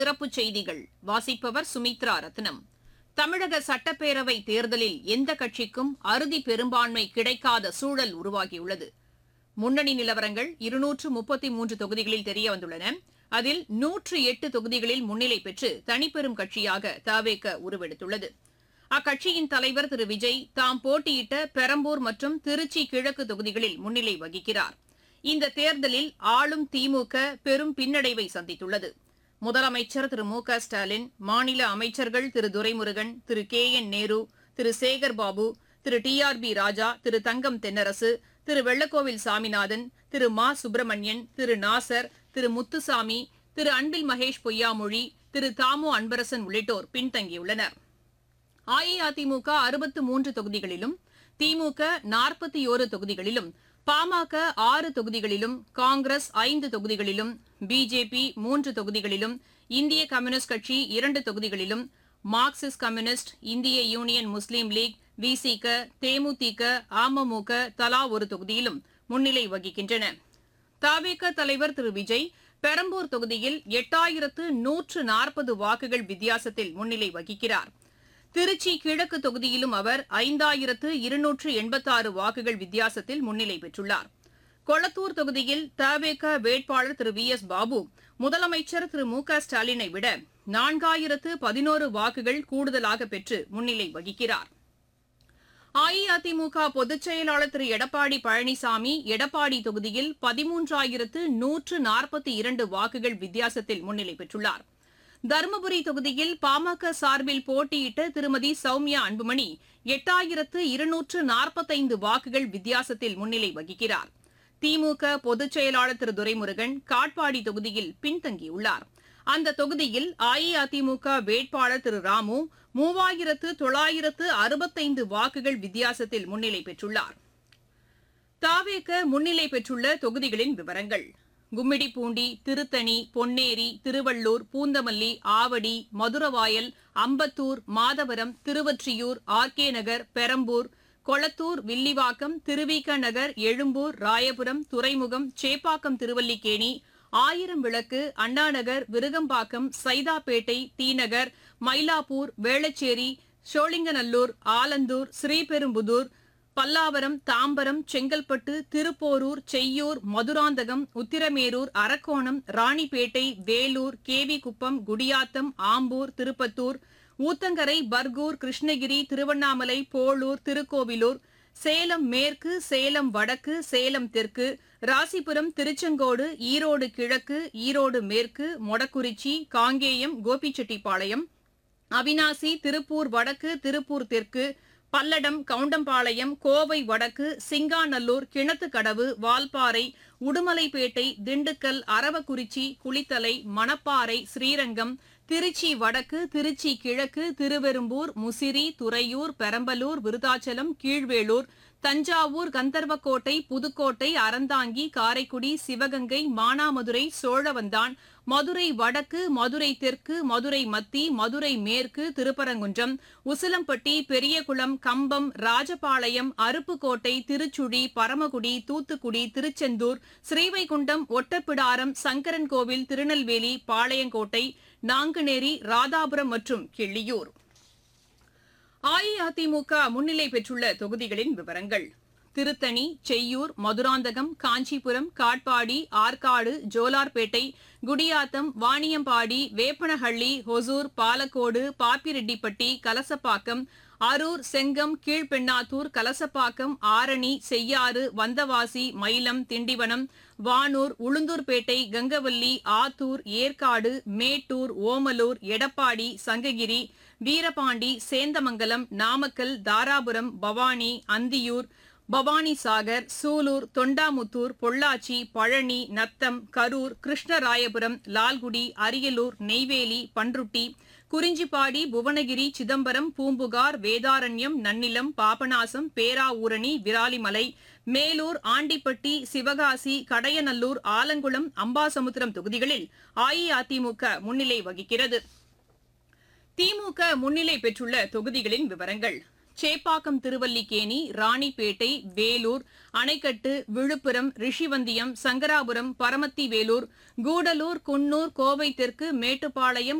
சிறப்புச் செய்திகள் வாசிப்பவர் சுமித்ரா ரத்னம் தமிழக சட்டப்பேரவை தேர்தலில் எந்த கட்சிக்கும் அறுதி பெரும்பான்மை கிடைக்காத சூழல் உருவாகியுள்ளது முன்னணி நிலவரங்கள் இருநூற்று முப்பத்தி மூன்று தொகுதிகளில் தெரியவந்துள்ளன அதில் நூற்று எட்டு தொகுதிகளில் முன்னிலை பெற்று தனிப்பெரும் கட்சியாக தவேக உருவெடுத்துள்ளது அக்கட்சியின் தலைவர் திரு விஜய் தாம் போட்டியிட்ட பெரம்பூர் மற்றும் திருச்சி கிழக்கு தொகுதிகளில் முன்னிலை வகிக்கிறார் இந்த தேர்தலில் ஆளும் திமுக பெரும் பின்னடைவை சந்தித்துள்ளது முதலமைச்சர் திரு மு க ஸ்டாலின் மாநில அமைச்சர்கள் Thiru Duraimurugan Thiru K N Nehru Thiru Sekar Babu Thiru T R B Raja Thiru Thangam Thennarasu Thiru Vellakovil Saminathan Thiru Ma Subramanian திரு நாசர் திரு முத்துசாமி திரு அன்பில் மகேஷ் பொய்யாமொழி திரு தாமு அன்பரசன் உள்ளிட்டோர் பின்தங்கியுள்ளனர் அஇஅதிமுக அறுபத்து மூன்று தொகுதிகளிலும் திமுக நாற்பத்தி ஒரு தொகுதிகளிலும் பாமக ஆறு தொகுதிகளிலும் காங்கிரஸ் ஐந்து தொகுதிகளிலும் பிஜேபி மூன்று தொகுதிகளிலும் இந்திய கம்யூனிஸ்ட் கட்சி இரண்டு தொகுதிகளிலும் மார்க்சிஸ்ட் கம்யூனிஸ்ட் இந்திய யூனியன் முஸ்லீம் லீக் விசிக தேமுதிக அமமுக தலா ஒரு தொகுதியிலும் முன்னிலை வகிக்கின்றன தவேக தலைவர் திரு விஜய் பெரம்பூர் தொகுதியில் எட்டாயிரத்து நூற்று நாற்பது வாக்குகள் வித்தியாசத்தில் முன்னிலை வகிக்கிறார் திருச்சி கிழக்கு தொகுதியிலும் அவர் ஐந்தாயிரத்து இருநூற்று எண்பத்தாறு வாக்குகள் வித்தியாசத்தில் முன்னிலை பெற்றுள்ளார் கொளத்தூர் தொகுதியில் தவேக வேட்பாளர் திரு வி எஸ் பாபு முதலமைச்சர் திரு மு க ஸ்டாலினை விட நான்காயிரத்து பதினோரு வாக்குகள் கூடுதலாக பெற்று முன்னிலை வகிக்கிறார் அஇஅதிமுக பொதுச் செயலாளர் திரு எடப்பாடி பழனிசாமி எடப்பாடி தொகுதியில் பதிமூன்றாயிரத்து நூற்று நாற்பத்தி இரண்டு வாக்குகள் வித்தியாசத்தில் முன்னிலை பெற்றுள்ளார் தருமபுரி தொகுதியில் பாமக சார்பில் போட்டியிட்ட திருமதி சௌமியா அன்புமணி எட்டாயிரத்து இருநூற்று நாற்பத்தைந்து வாக்குகள் வித்தியாசத்தில் முன்னிலை வகிக்கிறார் திமுக பொதுச் செயலாளர் திரு துரைமுருகன் காட்பாடி தொகுதியில் பின்தங்கியுள்ளார் அந்த தொகுதியில் அஇஅதிமுக வேட்பாளர் திரு ராமு மூவாயிரத்து தொள்ளாயிரத்து அறுபத்தைந்து வாக்குகள் வித்தியாசத்தில் முன்னிலை பெற்றுள்ளார் தாவேக முன்னிலை பெற்றுள்ள தொகுதிகளின் விவரங்கள் கும்மிடிப்பூண்டி திருத்தணி பொன்னேரி திருவள்ளூர் பூந்தமல்லி ஆவடி மதுரவாயல் அம்பத்தூர் மாதவரம் திருவொற்றியூர் ஆர்கே நகர் பெரம்பூர் கொளத்தூர் வில்லிவாக்கம் திருவிக நகர் எழும்பூர் ராயபுரம் துறைமுகம் சேப்பாக்கம் திருவல்லிக்கேணி ஆயிரம் விளக்கு அண்ணாநகர் விருகம்பாக்கம் சைதாப்பேட்டை தீநகர் மயிலாப்பூர் வேளச்சேரி சோழிங்கநல்லூர் ஆலந்தூர் ஸ்ரீபெரும்புதூர் பல்லாவரம் தாம்பரம் செங்கல்பட்டு திருப்போரூர் செய்யூர் மதுராந்தகம் உத்திரமேரூர் அரக்கோணம் ராணிப்பேட்டை வேலூர் கேவிக்குப்பம் குடியாத்தம் ஆம்பூர் திருப்பத்தூர் ஊத்தங்கரை பர்கூர் கிருஷ்ணகிரி திருவண்ணாமலை போளூர் திருக்கோவிலூர் சேலம் மேற்கு சேலம் வடக்கு சேலம் தெற்கு ராசிபுரம் திருச்செங்கோடு ஈரோடு கிழக்கு ஈரோடு மேற்கு மொடக்குறிச்சி காங்கேயம் கோபிச்செட்டிப்பாளையம் அவினாசி திருப்பூர் வடக்கு திருப்பூர் தெற்கு பல்லடம் கவுண்டம்பாளையம் கோவை வடக்கு சிங்காநல்லூர் கிணத்துக்கடவு வால்பாறை உடுமலைப்பேட்டை திண்டுக்கல் அரவக்குறிச்சி குளித்தலை மணப்பாறை ஸ்ரீரங்கம் திருச்சி வடக்கு திருச்சி கிழக்கு திருவெரும்பூர் முசிறி துறையூர் பெரம்பலூர் விருதாச்சலம் கீழ்வேளூர் தஞ்சாவூர் கந்தர்வக்கோட்டை புதுக்கோட்டை அறந்தாங்கி காரைக்குடி சிவகங்கை மானாமதுரை சோழவந்தான் மதுரை வடக்கு மதுரை தெற்கு மதுரை மத்தி மதுரை மேற்கு திருப்பரங்குன்றம் உசிலம்பட்டி பெரியகுளம் கம்பம் ராஜபாளையம் அருப்புக்கோட்டை திருச்சுழி பரமக்குடி தூத்துக்குடி திருச்செந்தூர் ஸ்ரீவைகுண்டம் ஒட்டப்பிடாரம் சங்கரன்கோவில் திருநெல்வேலி பாளையங்கோட்டை நாங்குநேரி ராதாபுரம் மற்றும் கிள்ளியூர் அஇஅதிமுக முன்னிலை பெற்றுள்ள தொகுதிகளின் விவரங்கள் திருத்தணி செய்யூர் மதுராந்தகம் காஞ்சிபுரம் காட்பாடி ஆற்காடு ஜோலார்பேட்டை குடியாத்தம் வாணியம்பாடி வேப்பனஹள்ளி ஹொசூர் பாலக்கோடு பாப்பிரெட்டிப்பட்டி கலசப்பாக்கம் அரூர் செங்கம் கீழ்பெண்ணாத்தூர் கலசப்பாக்கம் ஆரணி செய்யாறு வந்தவாசி மயிலம் திண்டிவனம் வானூர் உளுந்தூர்பேட்டை கங்கவல்லி ஆத்தூர் ஏற்காடு மேட்டூர் ஓமலூர் எடப்பாடி சங்ககிரி வீரபாண்டி சேந்தமங்கலம் நாமக்கல் தாராபுரம் பவானி அந்தியூர் பவானி சாகர் சூலூர் தொண்டாமுத்தூர் பொள்ளாச்சி பழனி நத்தம் கரூர் கிருஷ்ணராயபுரம் லால்குடி அரியலூர் நெய்வேலி பன்ருட்டி குறிஞ்சிப்பாடி புவனகிரி சிதம்பரம் பூம்புகார் வேதாரண்யம் நன்னிலம் பாபநாசம் பேராவூரணி விராலிமலை மேலூர் ஆண்டிப்பட்டி சிவகாசி கடையநல்லூர் ஆலங்குளம் அம்பாசமுத்திரம் தொகுதிகளில் அஇஅதிமுக முன்னிலை வகிக்கிறது திமுக முன்னிலை பெற்றுள்ள தொகுதிகளின் விவரங்கள் சேப்பாக்கம் திருவல்லிக்கேணி ராணிப்பேட்டை வேலூர் அணைக்கட்டு விழுப்புரம் ரிஷிவந்தியம் சங்கராபுரம் பரமத்தி வேலூர் கூடலூர் குன்னூர் கோவை தெற்கு மேட்டுப்பாளையம்